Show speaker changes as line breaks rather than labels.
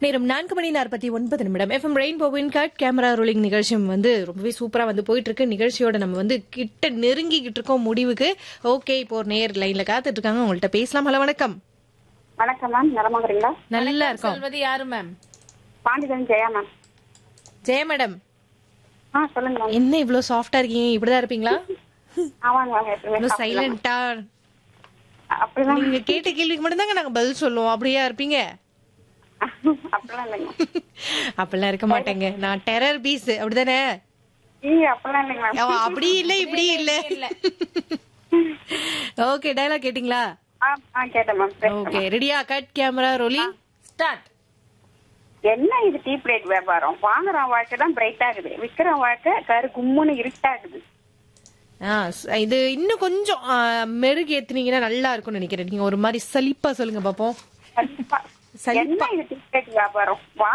நேரம் நான்கு மணி நாற்பத்தி ஒன்பது நிமிடம் எஃப்எம் ரெயின்போவின் கட் கேமரா ரோலிங் நிகழ்ச்சியும் வந்து ரொம்பவே சூப்பரா வந்து போயிட்டு இருக்கு நிகழ்ச்சியோட நம்ம வந்து கிட்ட நெருங்கிக்கிட்டு இருக்கோம் முடிவுக்கு ஓகே இப்போ ஒரு நேர் லைன்ல காத்துட்டு இருக்காங்க உங்கள்ட்ட பேசலாம் ஹலோ வணக்கம்
வணக்கம் மேம் நலமாகறீங்களா
நல்லா இருக்கோம்
சொல்வது யாரு ma'am
Pandithan Jaya ma'am
Jaya madam
ஆ சொல்லுங்க மேம்
என்ன இவ்வளவு சாஃப்டா இருக்கீங்க இப்படிதான் இருப்பீங்களா
ஆமாங்க மேம் எப்பவுமே
இவ்வளவு
சாப்பிடலாம்.
சைலண்டா
அப்படிலாம்
நீங்க கேட்ட கேள்விக்கு மட்டும் தாங்க நாங்க பதில் சொல்லுவோம் அப்படியா இருப்பீங்க
அப்படிலாம் இல்லைங்க
அப்படிலாம் இருக்க மாட்டேங்க நான் டெரர் பீஸ் அப்படிதானே
ஈ அப்படிலாம் இல்லைங்க மேம்
அவ அப்படி இல்ல இப்படி இல்ல ஓகே டயலாக் கேட்டிங்களா
ஆ ஆ கேட்டேன் மேம் பேசுறேன்
ஓகே ரெடியா கட் கேமரா ரோலிங்
ஸ்டார்ட்
என்ன இது டீ பிளேட் வியாபாரம் வாங்குறோம் வாழ்க்கை தான் பிரைட் ஆகுது விக்கிற வாழ்க்கை கரு கும்முன்னு இருட்டாகுது
ஆ, ஸ்- இது இன்னும் கொஞ்சம் ஆ, மெருகு ஏத்துனீங்கன்னா நல்லா இருக்கும்னு நினைக்கிறேன் நீங்க ஒரு மாதிரி சலிப்பா சொல்லுங்க பாப்போம்
சலிப்பா.
சலிப்பா.
என்ன இது டீ பிளேட் வியாபாரம்